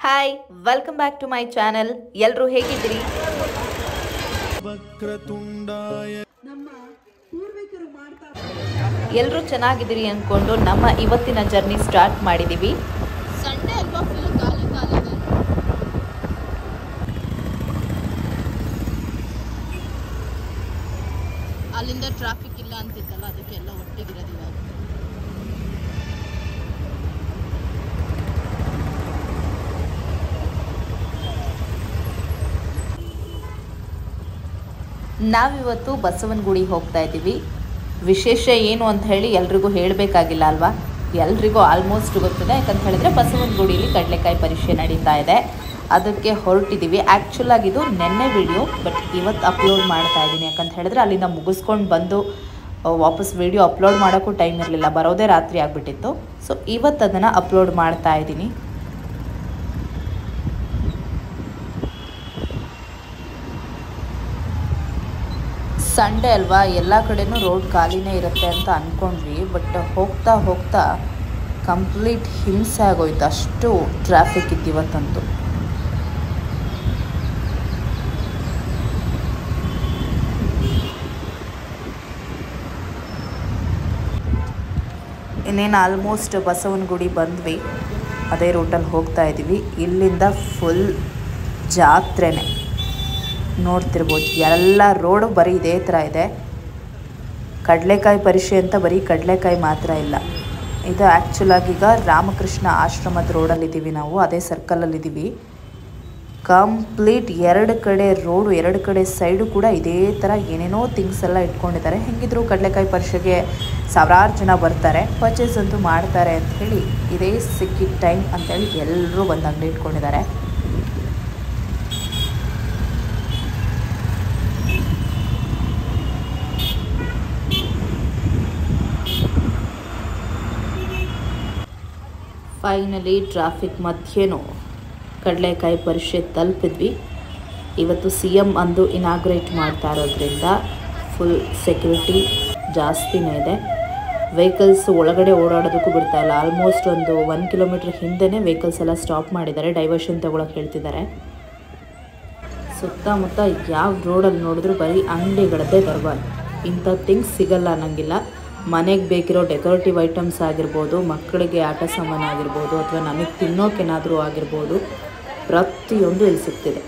hi welcome back to my channel ಎಲ್ಲರೂ ಹೇಗಿದ್ದೀರಿ ವಕ್ರತುಂಡಾಯ ಎಲ್ಲರೂ ಚೆನ್ನಾಗಿದ್ದೀರಿ ಅಂದ್ಕೊಂಡು ನಮ್ಮ ಇವತ್ತಿನ ಜರ್ನಿ ಸ್ಟಾರ್ಟ್ ಮಾಡಿದ್ದೀವಿ ಸಂಡೇ ಅಲ್ವಾ ಫುಲ್ ಖಾಲಿ ಖಾಲಿ ಇದೆ ಅಲ್ಲಿಂದ ಟ್ರಾಫಿಕ್ ಇಲ್ಲ ಅಂತಿತ್ತಲ್ಲ ಅದಕ್ಕೆಲ್ಲ ಒಟ್ಟಿಗಿರೋದು ಇವಾಗ ನಾವಿವತ್ತು ಬಸವನಗುಡಿ ಹೋಗ್ತಾ ಇದ್ದೀವಿ ವಿಶೇಷ ಏನು ಅಂತ ಹೇಳಿ ಎಲ್ರಿಗೂ ಹೇಳಬೇಕಾಗಿಲ್ಲ ಅಲ್ವಾ ಎಲ್ರಿಗೂ ಆಲ್ಮೋಸ್ಟ್ ಗೊತ್ತಿದೆ ಯಾಕಂತ ಹೇಳಿದ್ರೆ ಬಸವನಗುಡಿಲಿ ಕಡಲೆಕಾಯಿ ಪರೀಕ್ಷೆ ನಡೀತಾ ಇದೆ ಅದಕ್ಕೆ ಹೊರಟಿದ್ದೀವಿ ಆ್ಯಕ್ಚುಲ್ ಆಗಿದು ನೆನ್ನೆ ವಿಡಿಯೋ ಬಟ್ ಇವತ್ತು ಅಪ್ಲೋಡ್ ಮಾಡ್ತಾ ಇದ್ದೀನಿ ಯಾಕಂತ ಹೇಳಿದ್ರೆ ಅಲ್ಲಿಂದ ಮುಗಿಸ್ಕೊಂಡು ಬಂದು ಆ, ವಾಪಸ್ ವಿಡಿಯೋ ಅಪ್ಲೋಡ್ ಮಾಡೋಕ್ಕೂ ಟೈಮ್ ಇರಲಿಲ್ಲ ಬರೋದೇ ರಾತ್ರಿ ಆಗಿಬಿಟ್ಟಿತ್ತು ಸೊ ಇವತ್ತು ಅದನ್ನು ಅಪ್ಲೋಡ್ ಮಾಡ್ತಾ ಇದ್ದೀನಿ ಸಂಡೇ ಅಲ್ವಾ ಎಲ್ಲ ಕಡೆನೂ ರೋಡ್ ಖಾಲಿನೇ ಇರುತ್ತೆ ಅಂತ ಅಂದ್ಕೊಂಡ್ವಿ ಬಟ್ ಹೋಗ್ತಾ ಹೋಗ್ತಾ ಕಂಪ್ಲೀಟ್ ಹಿಂಸೆ ಆಗೋಯ್ತು ಅಷ್ಟು ಟ್ರಾಫಿಕ್ ಇತ್ತು ಇವತ್ತಂತೂ ಇನ್ನೇನು ಆಲ್ಮೋಸ್ಟ್ ಬಸವನಗುಡಿ ಬಂದ್ವಿ ಅದೇ ರೂಟಲ್ಲಿ ಹೋಗ್ತಾ ಇದ್ದೀವಿ ಇಲ್ಲಿಂದ ಫುಲ್ ಜಾತ್ರೆನೇ ನೋಡ್ತಿರ್ಬೋದು ಎಲ್ಲ ರೋಡು ಬರೀ ಇದೇ ಥರ ಇದೆ ಕಡಲೆಕಾಯಿ ಪರಿಷೆ ಅಂತ ಬರೀ ಕಡಲೆಕಾಯಿ ಮಾತ್ರ ಇಲ್ಲ ಇದು ಆ್ಯಕ್ಚುಲಾಗಿ ಈಗ ರಾಮಕೃಷ್ಣ ಆಶ್ರಮದ ರೋಡಲ್ಲಿದ್ದೀವಿ ನಾವು ಅದೇ ಸರ್ಕಲಲ್ಲಿದ್ದೀವಿ ಕಂಪ್ಲೀಟ್ ಎರಡು ಕಡೆ ರೋಡು ಎರಡು ಕಡೆ ಸೈಡು ಕೂಡ ಇದೇ ಥರ ಏನೇನೋ ಥಿಂಗ್ಸ್ ಎಲ್ಲ ಇಟ್ಕೊಂಡಿದ್ದಾರೆ ಹೆಂಗಿದ್ರು ಕಡಲೆಕಾಯಿ ಪರಿಷೆಗೆ ಸಾವಿರಾರು ಜನ ಬರ್ತಾರೆ ಪರ್ಚೇಸ್ ಅಂತೂ ಮಾಡ್ತಾರೆ ಅಂತ ಹೇಳಿ ಇದೇ ಸಿಕ್ಕಿದ ಟೈಮ್ ಅಂತೇಳಿ ಎಲ್ಲರೂ ಬಂದು ಅಂಗಡಿ ಇಟ್ಕೊಂಡಿದ್ದಾರೆ ಫೈನಲಿ ಟ್ರಾಫಿಕ್ ಮಧ್ಯೆನೂ ಕಡಲೆಕಾಯಿ ಪರಿಷೆ ತಲುಪಿದ್ವಿ ಇವತ್ತು ಸಿ ಎಮ್ ಅಂದು ಇನಾಗ್ರೇಟ್ ಮಾಡ್ತಾ ಇರೋದ್ರಿಂದ ಫುಲ್ ಸೆಕ್ಯೂರಿಟಿ ಜಾಸ್ತಿನೇ ಇದೆ ವೆಹಿಕಲ್ಸ್ ಒಳಗಡೆ ಓಡಾಡೋದಕ್ಕೂ ಬಿಡ್ತಾ ಇಲ್ಲ ಆಲ್ಮೋಸ್ಟ್ ಒಂದು ಒನ್ ಕಿಲೋಮೀಟ್ರ್ ಹಿಂದೆನೇ ವೆಹಿಕಲ್ಸ್ ಎಲ್ಲ ಸ್ಟಾಪ್ ಮಾಡಿದ್ದಾರೆ ಡೈವರ್ಷನ್ ತಗೊಳಕ್ಕೆ ಹೇಳ್ತಿದ್ದಾರೆ ಸುತ್ತಮುತ್ತ ಯಾವ ರೋಡಲ್ಲಿ ನೋಡಿದ್ರು ಬರೀ ಅಂಗಡಿಗಳದ್ದೇ ದರ್ಬಾರ್ ಇಂಥ ಥಿಂಗ್ಸ್ ಸಿಗಲ್ಲ ಅನ್ನಂಗಿಲ್ಲ ಮನೆಗೆ ಬೇಕಿರೋ ಡೆಕೋರೇಟಿವ್ ಐಟಮ್ಸ್ ಆಗಿರ್ಬೋದು ಮಕ್ಕಳಿಗೆ ಆಟ ಸಾಮಾನು ಆಗಿರ್ಬೋದು ಅಥವಾ ನಮಗೆ ತಿನ್ನೋಕೇನಾದರೂ ಆಗಿರ್ಬೋದು ಪ್ರತಿಯೊಂದು ಇಲ್ಲಿ ಸಿಗ್ತಿದೆ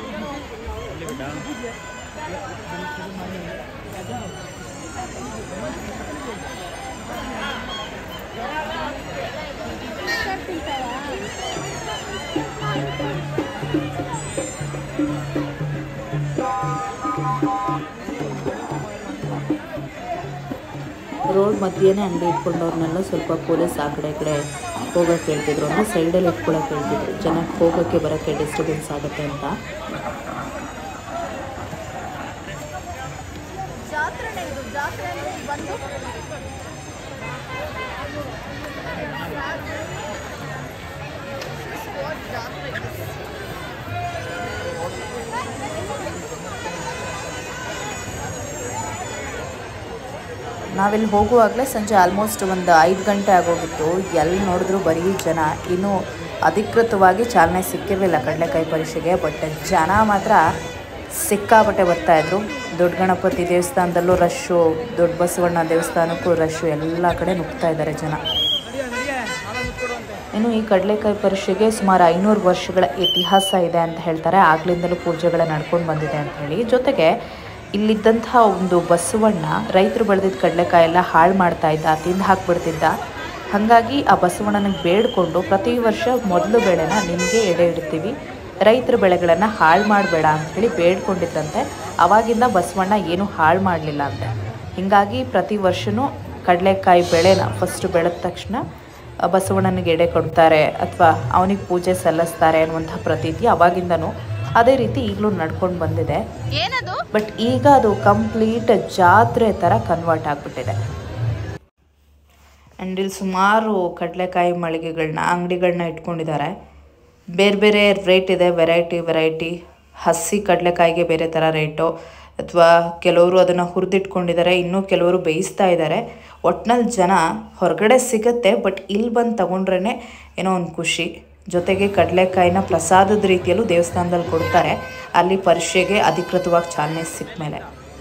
ರೋಡ್ ಮಧ್ಯೆನೇ ಅಂಗಡಿ ಇಟ್ಕೊಂಡವ್ರನ್ನೆಲ್ಲ ಸ್ವಲ್ಪ ಪೊಲೀಸ್ ಆ ಕಡೆ ಈ ಕಡೆ ಹೋಗೋಕೆ ಹೇಳ್ತಿದ್ರು ಅಂದರೆ ಸೈಡಲ್ಲಿ ಇಟ್ಕೊಳಕ್ಕೆ ಹೇಳ್ತಿದ್ರು ಜನಕ್ಕೆ ಹೋಗೋಕ್ಕೆ ಬರೋಕ್ಕೆ ಡಿಸ್ಟರ್ಬೆನ್ಸ್ ಆಗುತ್ತೆ ಅಂತ ಜಾತ್ರೆನೇ ಇದು ಜಾತ್ರೆ ಅಂದ್ರೆ ಇಲ್ಲಿ ಬಂದು ಜಾತ್ರೆ ನಾವಿಲ್ಲಿ ಹೋಗುವಾಗಲೇ ಸಂಜೆ ಆಲ್ಮೋಸ್ಟ್ ಒಂದು ಐದು ಗಂಟೆ ಆಗೋಗಿತ್ತು ಎಲ್ಲಿ ನೋಡಿದ್ರು ಬರೀ ಜನ ಇನ್ನೂ ಅಧಿಕೃತವಾಗಿ ಚಾಲನೆ ಸಿಕ್ಕಿರಲಿಲ್ಲ ಕಡಲೆಕಾಯಿ ಪರೀಕ್ಷೆಗೆ ಬಟ್ ಜನ ಮಾತ್ರ ಸಿಕ್ಕಾಪಟ್ಟೆ ಬರ್ತಾಯಿದ್ರು ದೊಡ್ಡ ಗಣಪತಿ ದೇವಸ್ಥಾನದಲ್ಲೂ ರಶ್ಶು ದೊಡ್ಡ ಬಸವಣ್ಣ ದೇವಸ್ಥಾನಕ್ಕೂ ರಶ್ಶು ಎಲ್ಲ ಕಡೆ ನುಗ್ತಾ ಇದ್ದಾರೆ ಜನ ಇನ್ನು ಈ ಕಡಲೆಕಾಯಿ ಪರೀಕ್ಷೆಗೆ ಸುಮಾರು ಐನೂರು ವರ್ಷಗಳ ಇತಿಹಾಸ ಇದೆ ಅಂತ ಹೇಳ್ತಾರೆ ಆಗ್ಲಿಂದಲೂ ಪೂಜೆಗಳ ನಡ್ಕೊಂಡು ಬಂದಿದೆ ಅಂತ ಹೇಳಿ ಜೊತೆಗೆ ಇಲ್ಲಿದ್ದಂಥ ಒಂದು ಬಸವಣ್ಣ ರೈತರು ಬೆಳೆದಿದ್ದ ಕಡಲೆಕಾಯಿ ಎಲ್ಲ ಹಾಳು ಮಾಡ್ತಾ ಇದ್ದ ತಿಂದು ಹಾಕ್ಬಿಡ್ತಿದ್ದ ಹಾಗಾಗಿ ಆ ಬಸವಣ್ಣನಿಗೆ ಬೇಡ್ಕೊಂಡು ಪ್ರತಿ ವರ್ಷ ಮೊದಲು ಬೆಳೆನ ನಿಮಗೆ ಎಡೆ ಇಡ್ತೀವಿ ರೈತರ ಬೆಳೆಗಳನ್ನು ಹಾಳು ಮಾಡಬೇಡ ಅಂಥೇಳಿ ಬೇಡ್ಕೊಂಡಿದ್ದಂತೆ ಅವಾಗಿಂದ ಬಸವಣ್ಣ ಏನೂ ಹಾಳು ಮಾಡಲಿಲ್ಲ ಅಂತೆ ಹೀಗಾಗಿ ಪ್ರತಿ ವರ್ಷವೂ ಕಡಲೆಕಾಯಿ ಬೆಳೆನ ಫಸ್ಟ್ ಬೆಳೆದ ತಕ್ಷಣ ಆ ಬಸವಣ್ಣನಿಗೆ ಎಡೆ ಕೊಡ್ತಾರೆ ಅಥವಾ ಅವನಿಗೆ ಪೂಜೆ ಸಲ್ಲಿಸ್ತಾರೆ ಅನ್ನುವಂಥ ಪ್ರತೀತಿ ಅವಾಗಿಂದನೂ ಅದೇ ರೀತಿ ಈಗಲೂ ನಡ್ಕೊಂಡು ಬಂದಿದೆ ಏನದು ಬಟ್ ಈಗ ಅದು ಕಂಪ್ಲೀಟ್ ಜಾತ್ರೆ ಥರ ಕನ್ವರ್ಟ್ ಆಗಿಬಿಟ್ಟಿದೆ ಆ್ಯಂಡ್ ಇಲ್ಲಿ ಸುಮಾರು ಕಡಲೆಕಾಯಿ ಮಳಿಗೆಗಳನ್ನ ಅಂಗಡಿಗಳನ್ನ ಇಟ್ಕೊಂಡಿದ್ದಾರೆ ಬೇರೆ ಬೇರೆ ರೇಟ್ ಇದೆ ವೆರೈಟಿ ವೆರೈಟಿ ಹಸಿ ಕಡಲೆಕಾಯಿಗೆ ಬೇರೆ ಥರ ರೇಟು ಅಥವಾ ಕೆಲವರು ಅದನ್ನು ಹುರಿದಿಟ್ಕೊಂಡಿದ್ದಾರೆ ಇನ್ನೂ ಕೆಲವರು ಬೇಯಿಸ್ತಾ ಇದ್ದಾರೆ ಒಟ್ನಲ್ಲಿ ಜನ ಹೊರಗಡೆ ಸಿಗತ್ತೆ ಬಟ್ ಇಲ್ಲಿ ಬಂದು ತಗೊಂಡ್ರೇ ಏನೋ ಒಂದು ಖುಷಿ ಜೊತೆಗೆ ಕಡಲೆಕಾಯಿನ ಪ್ರಸಾದದ ರೀತಿಯಲ್ಲೂ ದೇವಸ್ಥಾನದಲ್ಲಿ ಕೊಡ್ತಾರೆ ಅಲ್ಲಿ ಪರೀಕ್ಷೆಗೆ ಅಧಿಕೃತವಾಗಿ ಚಾಲನೆ ಸಿಕ್ಕ ಮೇಲೆ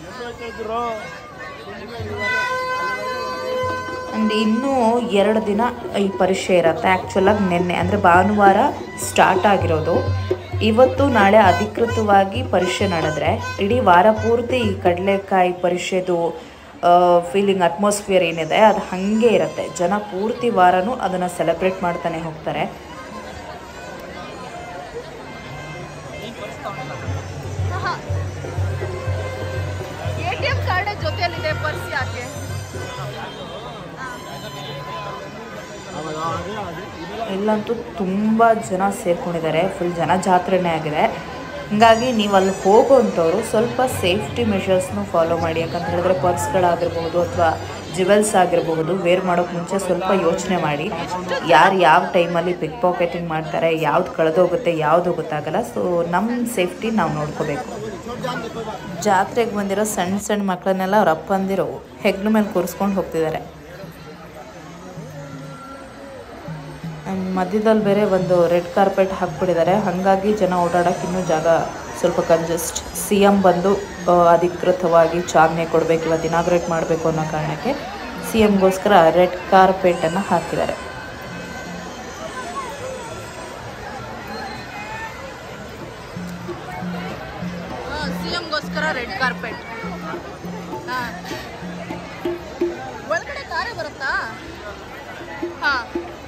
ಅಂಡ್ ಇನ್ನೂ ಎರಡು ದಿನ ಈ ಪರೀಕ್ಷೆ ಇರುತ್ತೆ ಆ್ಯಕ್ಚುಲಾಗಿ ನಿನ್ನೆ ಅಂದರೆ ಭಾನುವಾರ ಸ್ಟಾರ್ಟ್ ಆಗಿರೋದು ಇವತ್ತು ನಾಳೆ ಅಧಿಕೃತವಾಗಿ ಪರೀಕ್ಷೆ ನಡೆದ್ರೆ ಇಡೀ ವಾರ ಪೂರ್ತಿ ಈ ಕಡಲೆಕಾಯಿ ಪರೀಕ್ಷೆದು ಫೀಲಿಂಗ್ ಅಟ್ಮಾಸ್ಫಿಯರ್ ಏನಿದೆ ಅದು ಹಾಗೆ ಇರುತ್ತೆ ಜನ ಪೂರ್ತಿ ವಾರನೂ ಅದನ್ನು ಸೆಲೆಬ್ರೇಟ್ ಮಾಡ್ತಾನೆ ಹೋಗ್ತಾರೆ ಎ ಟಿ ಎಂ ಕಾರ್ಡ್ ಜೊತೆಯಲ್ಲಿದೆ ಪರ್ಸ್ ಯಾಕೆ ಇಲ್ಲಂತೂ ತುಂಬ ಜನ ಸೇರ್ಕೊಂಡಿದ್ದಾರೆ ಫುಲ್ ಜನ ಜಾತ್ರೆನೇ ಆಗಿದೆ ಹೀಗಾಗಿ ನೀವು ಅಲ್ಲಿ ಹೋಗೋವಂಥವ್ರು ಸ್ವಲ್ಪ ಸೇಫ್ಟಿ ಮೆಷರ್ಸ್ನು ಫಾಲೋ ಮಾಡಿ ಯಾಕಂತ ಹೇಳಿದ್ರೆ ಪರ್ಸ್ಗಳಾಗಿರ್ಬೋದು ಅಥವಾ ಜ್ಯುವೆಲ್ಸ್ ಆಗಿರಬಹುದು ವೇರ್ ಮಾಡೋಕ್ಕೆ ಮುಂಚೆ ಸ್ವಲ್ಪ ಯೋಚನೆ ಮಾಡಿ ಯಾರು ಯಾವ ಟೈಮಲ್ಲಿ ಪಿಕ್ ಪಾಕೆಟಿಂಗ್ ಮಾಡ್ತಾರೆ ಯಾವ್ದು ಕಳೆದೋಗುತ್ತೆ ಯಾವುದು ಗೊತ್ತಾಗಲ್ಲ ಸೊ ನಮ್ಮ ಸೇಫ್ಟಿ ನಾವು ನೋಡ್ಕೋಬೇಕು ಜಾತ್ರೆಗೆ ಬಂದಿರೋ ಸಣ್ಣ ಸಣ್ಣ ಮಕ್ಕಳನ್ನೆಲ್ಲ ಅವ್ರ ಅಪ್ಪಂದಿರು ಹೆಗ್ಲ ಮೇಲೆ ಕೂರಿಸ್ಕೊಂಡು ಹೋಗ್ತಿದ್ದಾರೆ ಆ್ಯಂಡ್ ಮಧ್ಯದಲ್ಲಿ ಬೇರೆ ಒಂದು ರೆಡ್ ಕಾರ್ಪೆಟ್ ಹಾಕ್ಬಿಟ್ಟಿದ್ದಾರೆ ಹಾಗಾಗಿ ಜನ ಓಡಾಡೋಕೆ ಇನ್ನೂ ಜಾಗ ಸ್ವಲ್ಪ ಕಂಜೆಸ್ಟ್ ಸಿ ಎಮ್ ಬಂದು ಆ, ಅಧಿಕೃತವಾಗಿ ಚಾಲನೆ ಕೊಡಬೇಕು ಇವತ್ತು ಇನಾಗ್ರೇಟ್ ಮಾಡಬೇಕು ಅನ್ನೋ ಕಾರಣಕ್ಕೆ ಸಿ ಎಮ್ಗೋಸ್ಕರ ರೆಡ್ ಕಾರ್ಪೆಟನ್ನು ಹಾಕಿದ್ದಾರೆ ಸಿ ಎಮ್ಗೋಸ್ಕರ ರೆಡ್ ಕಾರ್ಪೆಟ್ ಹಾಂ ಒಳಗಡೆ ಕಾರೇ ಬರುತ್ತಾ ಹಾಂ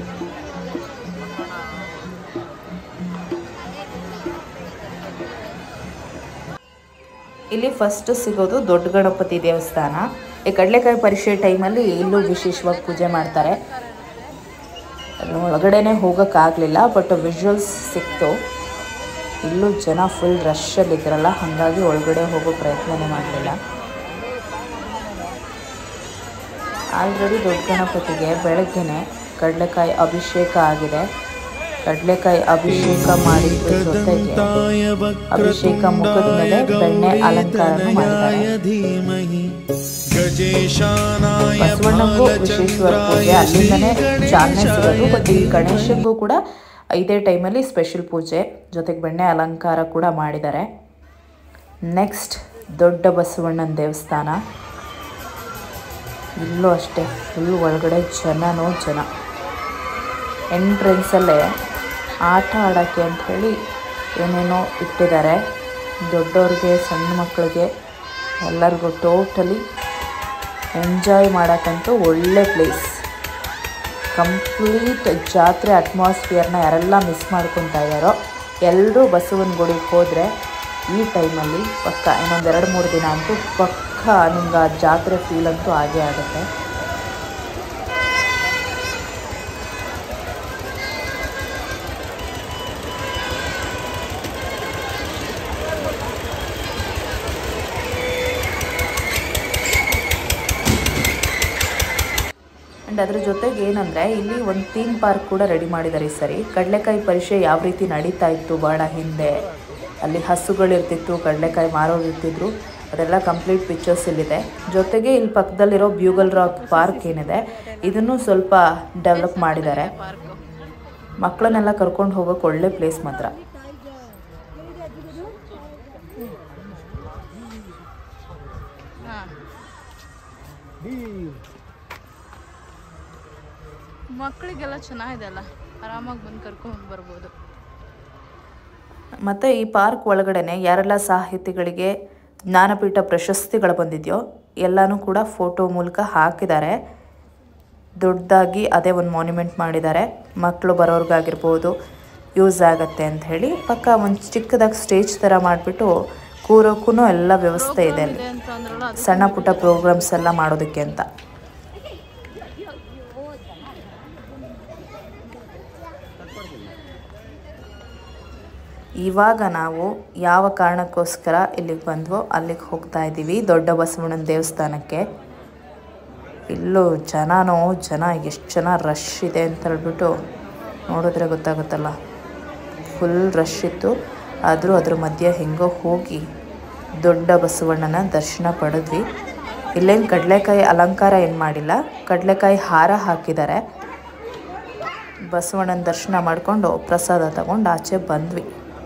ಇಲ್ಲಿ ಫಸ್ಟ್ ಸಿಗೋದು ದೊಡ್ಡ ಗಣಪತಿ ದೇವಸ್ಥಾನ ಈ ಕಡಲೆಕಾಯಿ ಪರೀಕ್ಷೆ ಟೈಮಲ್ಲಿ ಇಲ್ಲೂ ವಿಶೇಷವಾಗಿ ಪೂಜೆ ಮಾಡ್ತಾರೆ ಅಲ್ಲಿ ಒಳಗಡೆನೆ ಹೋಗೋಕ್ಕಾಗಲಿಲ್ಲ ಬಟ್ ವಿಜುವಲ್ಸ್ ಸಿಕ್ತು ಇಲ್ಲೂ ಜನ ಫುಲ್ ರಶಲ್ಲಿದ್ರಲ್ಲ ಹಾಗಾಗಿ ಒಳಗಡೆ ಹೋಗೋ ಪ್ರಯತ್ನನೇ ಮಾಡಲಿಲ್ಲ ಆಲ್ರೆಡಿ ದೊಡ್ಡ ಗಣಪತಿಗೆ ಬೆಳಗ್ಗೆನೆ ಕಡಲೆಕಾಯಿ ಅಭಿಷೇಕ ಆಗಿದೆ ಕಡಲೆಕಾಯಿ ಅಭಿಷೇಕ ಮಾಡಿದ್ರ ಜೊತೆಗೆ ಅಭಿಷೇಕ ಮುಖದ ಮೇಲೆ ಬೆಣ್ಣೆ ಅಲಂಕಾರ ಮಾಡಿದ್ದಾರೆ ಬಸವಣ್ಣಂಗೂ ವಿಶೇಷವಾದ ಪೂಜೆ ಅಲ್ಲಿಂದನೇ ಚಾಲನೆ ಸಿಗೋದು ಬಟ್ ಈ ಗಣೇಶಂಗೂ ಕೂಡ ಇದೇ ಟೈಮಲ್ಲಿ ಸ್ಪೆಷಲ್ ಪೂಜೆ ಜೊತೆಗೆ ಬೆಣ್ಣೆ ಅಲಂಕಾರ ಕೂಡ ಮಾಡಿದ್ದಾರೆ ನೆಕ್ಸ್ಟ್ ದೊಡ್ಡ ಬಸವಣ್ಣನ ದೇವಸ್ಥಾನ ಇಲ್ಲೂ ಅಷ್ಟೇ ಫುಲ್ ಒಳಗಡೆ ಜನನೋ ಜನ ಎಂಟ್ರೆನ್ಸಲ್ಲೇ ಆಟ ಆಡೋಕ್ಕೆ ಅಂಥೇಳಿ ಏನೇನೋ ಇಟ್ಟಿದ್ದಾರೆ ದೊಡ್ಡವ್ರಿಗೆ ಸಣ್ಣ ಮಕ್ಕಳಿಗೆ ಎಲ್ಲರಿಗೂ ಟೋಟಲಿ ಎಂಜಾಯ್ ಮಾಡೋಕ್ಕಂತೂ ಒಳ್ಳೆ ಪ್ಲೇಸ್ ಕಂಪ್ಲೀಟ್ ಜಾತ್ರೆ ಅಟ್ಮಾಸ್ಫಿಯರ್ನ ಯಾರೆಲ್ಲ ಮಿಸ್ ಮಾಡ್ಕೊತಾ ಇದ್ದಾರೋ ಎಲ್ಲರೂ ಬಸವನ ಗುಡಿಗೆ ಹೋದರೆ ಈ ಟೈಮಲ್ಲಿ ಪಕ್ಕ ಇನ್ನೊಂದು ಎರಡು ಮೂರು ದಿನ ಅಂತೂ ಪಕ್ಕ ನಿಮ್ಗೆ ಆ ಜಾತ್ರೆ ಫೀಲ್ ಅಂತೂ ಆಗೇ ಆಗುತ್ತೆ ಆ್ಯಂಡ್ ಅದ್ರ ಜೊತೆಗೆ ಏನಂದರೆ ಇಲ್ಲಿ ಒಂದು ಥೀಮ್ ಪಾರ್ಕ್ ಕೂಡ ರೆಡಿ ಮಾಡಿದ್ದಾರೆ ಈ ಸರಿ ಕಡಲೆಕಾಯಿ ಪರೀಕ್ಷೆ ಯಾವ ರೀತಿ ನಡೀತಾ ಇತ್ತು ಭಾಳ ಹಿಂದೆ ಅಲ್ಲಿ ಹಸುಗಳಿರ್ತಿತ್ತು ಕಡಲೆಕಾಯಿ ಮಾರೋರು ಇರ್ತಿದ್ರು ಅದೆಲ್ಲ ಕಂಪ್ಲೀಟ್ ಪಿಕ್ಚರ್ಸ್ ಇಲ್ಲಿದೆ ಜೊತೆಗೆ ಇಲ್ಲಿ ಪಕ್ಕದಲ್ಲಿರೋ ಬ್ಯೂಗಲ್ ರಾಕ್ ಪಾರ್ಕ್ ಏನಿದೆ ಇದನ್ನು ಸ್ವಲ್ಪ ಡೆವಲಪ್ ಮಾಡಿದ್ದಾರೆ ಪಾರ್ಕು ಮಕ್ಕಳನ್ನೆಲ್ಲ ಕರ್ಕೊಂಡು ಹೋಗೋಕೆ ಒಳ್ಳೆ ಪ್ಲೇಸ್ ಮಾತ್ರ ಹಾಂ ಮಕ್ಕಳಿಗೆಲ್ಲ ಚೆನ್ನಾಗಿದೆ ಅಲ್ಲ ಆರಾಮಾಗಿ ಬಂದು ಕರ್ಕೊಂಡು ಬರ್ಬೋದು ಮತ್ತು ಈ ಪಾರ್ಕ್ ಒಳಗಡೆನೆ ಯಾರೆಲ್ಲ ಸಾಹಿತಿಗಳಿಗೆ ಜ್ಞಾನಪೀಠ ಪ್ರಶಸ್ತಿಗಳು ಬಂದಿದೆಯೋ ಎಲ್ಲನೂ ಕೂಡ ಫೋಟೋ ಮೂಲಕ ಹಾಕಿದ್ದಾರೆ ದೊಡ್ಡದಾಗಿ ಅದೇ ಒಂದು ಮಾನ್ಯುಮೆಂಟ್ ಮಾಡಿದ್ದಾರೆ ಮಕ್ಕಳು ಬರೋರ್ಗಾಗಿರ್ಬೋದು ಯೂಸ್ ಆಗತ್ತೆ ಅಂತ ಹೇಳಿ ಪಕ್ಕ ಒಂದು ಚಿಕ್ಕದಾಗಿ ಸ್ಟೇಜ್ ಥರ ಮಾಡಿಬಿಟ್ಟು ಕೂರೋಕ್ಕೂ ಎಲ್ಲ ವ್ಯವಸ್ಥೆ ಇದೆ ಅಲ್ಲಿ ಇದೆ ಅಂತ ಅಂದ್ರಲ್ಲ ಅದು ಸಣ್ಣ ಪುಟ್ಟ ಪ್ರೋಗ್ರಾಮ್ಸ್ ಎಲ್ಲ ಮಾಡೋದಕ್ಕೆ ಅಂತ ಇವಾಗ ನಾವು ಯಾವ ಕಾರಣಕ್ಕೋಸ್ಕರ ಇಲ್ಲಿಗೆ ಬಂದ್ವೋ ಅಲ್ಲಿಗೆ ಹೋಗ್ತಾ ಇದ್ದೀವಿ ದೊಡ್ಡ ಬಸವಣ್ಣನ ದೇವಸ್ಥಾನಕ್ಕೆ ಇಲ್ಲೂ ಜನನೋ ಜನ ಎಷ್ಟು ಜನ ರಶ್ ಇದೆ ಅಂತ ಹೇಳ್ಬಿಟ್ಟು ನೋಡಿದ್ರೆ ಗೊತ್ತಾಗುತ್ತಲ್ಲ ಫುಲ್ ರಶ್ ಇತ್ತು ಆದರೂ ಅದ್ರ ಮಧ್ಯೆ ಹೆಂಗೋ ಹೋಗಿ ದೊಡ್ಡ ಬಸವಣ್ಣನ ದರ್ಶನ ಪಡೆದ್ವಿ ಇಲ್ಲೇನು ಕಡಲೆಕಾಯಿ ಅಲಂಕಾರ ಏನು ಮಾಡಿಲ್ಲ ಕಡಲೆಕಾಯಿ ಹಾರ ಹಾಕಿದ್ದಾರೆ ಬಸವಣ್ಣನ ದರ್ಶನ ಮಾಡಿಕೊಂಡು ಪ್ರಸಾದ ತಗೊಂಡು ಆಚೆ ಬಂದ್ವಿ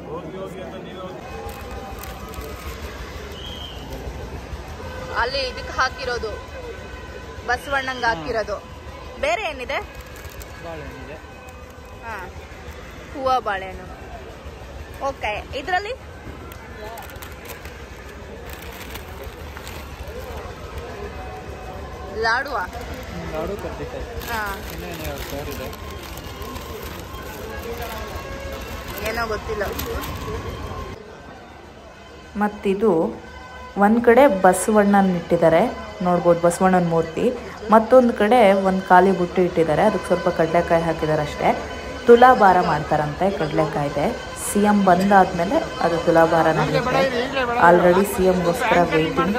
ಅಲ್ಲಿ ಇದಕ್ಕೆ ಹಾಕಿರೋದು ಬಸವಣ್ಣಂಗೆ ಹಾಕಿರೋದು ಬೇರೆ ಏನಿದೆ ಬಾಳೆಹಣ್ಣಿದೆ ಹಾ ಹೂವ ಬಾಳೆಹಣ್ಣು ಓಕೆ ಇದರಲ್ಲಿ ಲಾಡುವ ಲಾಡು ಕರ್ಜಿಕಾಯಿ ಹಾ ಇನ್ನೇನು ಎರಡು ಸಾವಿರ ಇದೆ ಏನೋ ಗೊತ್ತಿಲ್ಲ ಮತ್ತಿದು ಒಂದು ಕಡೆ ಬಸವಣ್ಣನ ಇಟ್ಟಿದ್ದಾರೆ ನೋಡ್ಬೋದು ಬಸವಣ್ಣನ ಮೂರ್ತಿ ಮತ್ತೊಂದು ಕಡೆ ಒಂದು ಖಾಲಿ ಬುಟ್ಟಿ ಇಟ್ಟಿದ್ದಾರೆ ಅದಕ್ಕೆ ಸ್ವಲ್ಪ ಕಡಲೆಕಾಯಿ ಹಾಕಿದ್ದಾರೆ ಅಷ್ಟೇ ತುಲಾಭಾರ ಮಾಡ್ತಾರಂತೆ ಕಡಲೆಕಾಯಿದೆ ಸಿ ಎಮ್ ಬಂದಾದ್ಮೇಲೆ ಅದು ತುಲಾಭಾರ ನಡೆಯುತ್ತೆ ಆಲ್ರೆಡಿ ಸಿ ಎಮ್ಗೋಸ್ಕರ ವೇಟಿಂಗ್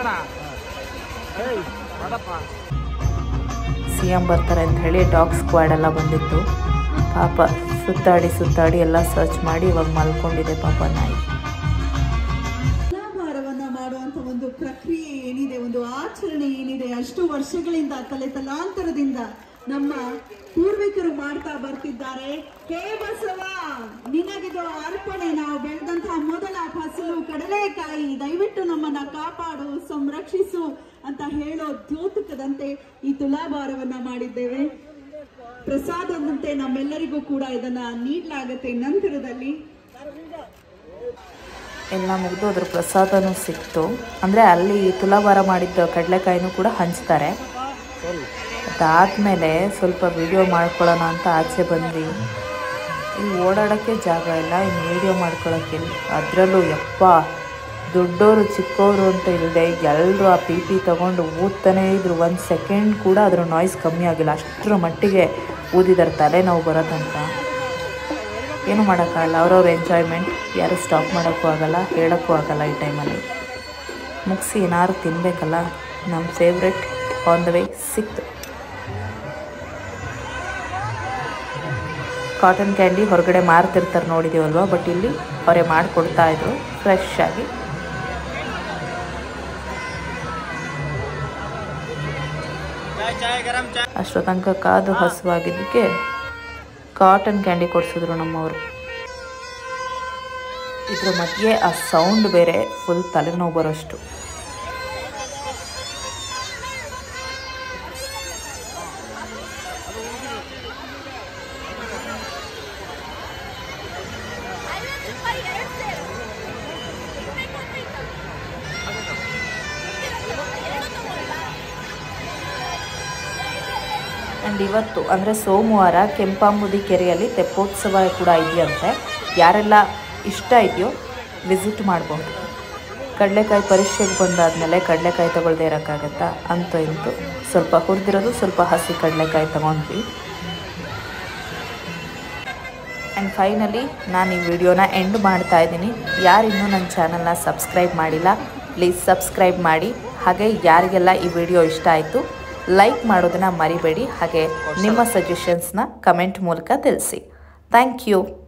ಸಿ ಎಮ್ ಬರ್ತಾರೆ ಅಂತ ಹೇಳಿ ಡಾಗ್ ಸ್ಕ್ವಾಡ್ ಎಲ್ಲ ಬಂದಿತ್ತು ಪಾಪ ಸುತ್ತಾಡಿ ಸುತ್ತಾಡಿ ಎಲ್ಲ ಸರ್ಚ್ ಮಾಡಿ ಇವಾಗ ಮಲ್ಕೊಂಡಿದೆ ಪಾಪ ನಾಯಿ ತುಲಾಭಾರವನ್ನ ಮಾಡುವಂತ ಒಂದು ಪ್ರಕ್ರಿಯೆ ಏನಿದೆ ಒಂದು ಆಚರಣೆ ಏನಿದೆ ಅಷ್ಟು ವರ್ಷಗಳಿಂದ ತಲೆ ತಲಾಂತರದಿಂದ ನಮ್ಮ ಪೂರ್ವಿಕರು ಮಾಡ್ತಾ ಬರ್ತಿದ್ದಾರೆ ಹೇ ಬಸವ ನಿನಗಿದು ಅರ್ಪಣೆ ನಾವು ಬೆಳೆದಂತಹ ಮೊದಲ ಫಸಲು ಕಡಲೆಕಾಯಿ ದಯವಿಟ್ಟು ನಮ್ಮನ್ನ ಕಾಪಾಡು ಸಂರಕ್ಷಿಸು ಅಂತ ಹೇಳೋ ದ್ಯೋತಕದಂತೆ ಈ ತುಲಾಭಾರವನ್ನ ಮಾಡಿದ್ದೇವೆ ಪ್ರಸಾದದಂತೆ ನಮ್ಮೆಲ್ಲರಿಗೂ ಕೂಡ ಇದನ್ನ ನೀಡಲಾಗತ್ತೆ ನಂತರದಲ್ಲಿ ಎಲ್ಲ ಮುಗಿದು ಅದ್ರ ಪ್ರಸಾದನೂ ಸಿಕ್ತು ಅಂದರೆ ಅಲ್ಲಿ ತುಲಾಭಾರ ಮಾಡಿದ್ದ ಕಡಲೆಕಾಯಿನೂ ಕೂಡ ಹಂಚ್ತಾರೆ ಅದಾದಮೇಲೆ ಸ್ವಲ್ಪ ವಿಡಿಯೋ ಮಾಡ್ಕೊಳ್ಳೋಣ ಅಂತ ಆಚೆ ಬಂದ್ವಿ ಇಲ್ಲಿ ಓಡಾಡೋಕ್ಕೆ ಜಾಗ ಇಲ್ಲ ಇನ್ನು ವಿಡಿಯೋ ಮಾಡ್ಕೊಳ್ಳೋಕ್ಕೆ ಅದರಲ್ಲೂ ಯಪ್ಪ ದೊಡ್ಡೋರು ಚಿಕ್ಕವರು ಅಂತ ಇಲ್ಲದೆ ಎಲ್ಲರೂ ಆ ಪಿ ಪಿ ತೊಗೊಂಡು ಊದ್ತಾನೇ ಇದ್ರು ಒಂದು ಸೆಕೆಂಡ್ ಕೂಡ ಅದ್ರ ನಾಯ್ಸ್ ಕಮ್ಮಿ ಆಗಿಲ್ಲ ಅಷ್ಟರ ಮಟ್ಟಿಗೆ ಊದಿದ್ದಾರೆ ತಲೆನೋವು ಬರೋ ತನಕ ಏನು ಮಾಡೋಕ್ಕಾಗಲ್ಲ ಅವ್ರವ್ರ ಎಂಜಾಯ್ಮೆಂಟ್ ಯಾರು ಸ್ಟಾಪ್ ಮಾಡೋಕ್ಕೂ ಆಗಲ್ಲ ಹೇಳೋಕ್ಕೂ ಆಗಲ್ಲ ಈ ಟೈಮಲ್ಲಿ ಮುಗಿಸಿ ಏನಾದ್ರು ತಿನ್ನಬೇಕಲ್ಲ ನಮ್ಮ ಫೇವ್ರೆಟ್ ಆನ್ ದ ವೇ ಸಿಕ್ತು ಕಾಟನ್ ಕ್ಯಾಂಡಿ ಹೊರಗಡೆ ಮಾರ್ತಿರ್ತಾರೆ ನೋಡಿದ್ದೀವಲ್ವ ಬಟ್ ಇಲ್ಲಿ ಅವರೇ ಮಾಡಿಕೊಡ್ತಾ ಇದ್ರು ಫ್ರೆಶ್ ಆಗಿ ಅಷ್ಟೋ ತನಕ ಕಾದು ಹಸುವಾಗಿದ್ದಕ್ಕೆ ಕಾಟನ್ ಕ್ಯಾಂಡಿ ಕೊಡಿಸಿದ್ರು ನಮ್ಮವರು ಇದ್ರ ಮಧ್ಯೆ ಆ ಸೌಂಡ್ ಬೇರೆ ಫುಲ್ ತಲೆನೋವು ಬರೋಷ್ಟು ಆ್ಯಂಡ್ ಇವತ್ತು ಅಂದರೆ ಸೋಮವಾರ ಕೆಂಪಾಂಬುದಿ ಕೆರೆಯಲ್ಲಿ ತೆಪ್ಪೋತ್ಸವ ಕೂಡ ಇದೆಯಂತೆ ಯಾರೆಲ್ಲ ಇಷ್ಟ ಇದೆಯೋ ವಿಸಿಟ್ ಮಾಡಬಹುದು ಕಡಲೆಕಾಯಿ ಪರೀಕ್ಷೆಗೆ ಬಂದಾದಮೇಲೆ ಕಡಲೆಕಾಯಿ ತಗೊಳ್ದೇ ಇರೋಕ್ಕಾಗತ್ತಾ ಅಂತೂ ಇಂತೂ ಸ್ವಲ್ಪ ಹುರಿದಿರೋದು ಸ್ವಲ್ಪ ಹಸಿ ಕಡಲೆಕಾಯಿ ತಗೊಂಡ್ವಿ ಆ್ಯಂಡ್ ಫೈನಲಿ ನಾನು ಈ ವಿಡಿಯೋನ ಎಂಡ್ ಮಾಡ್ತಾ ಇದ್ದೀನಿ ಯಾರಿನ್ನೂ ನನ್ನ ಚಾನಲ್ನ ಸಬ್ಸ್ಕ್ರೈಬ್ ಮಾಡಿಲ್ಲ ಪ್ಲೀಸ್ ಸಬ್ಸ್ಕ್ರೈಬ್ ಮಾಡಿ ಹಾಗೆ ಯಾರಿಗೆಲ್ಲ ಈ ವಿಡಿಯೋ ಇಷ್ಟ ಆಯಿತು ಲೈಕ್ ಮಾಡೋದನ್ನು ಮರಿಬೇಡಿ ಹಾಗೆ ನಿಮ್ಮ ಸಜೆಷನ್ಸ್ನ ಕಮೆಂಟ್ ಮೂಲಕ ತಿಳಿಸಿ ಥ್ಯಾಂಕ್ ಯು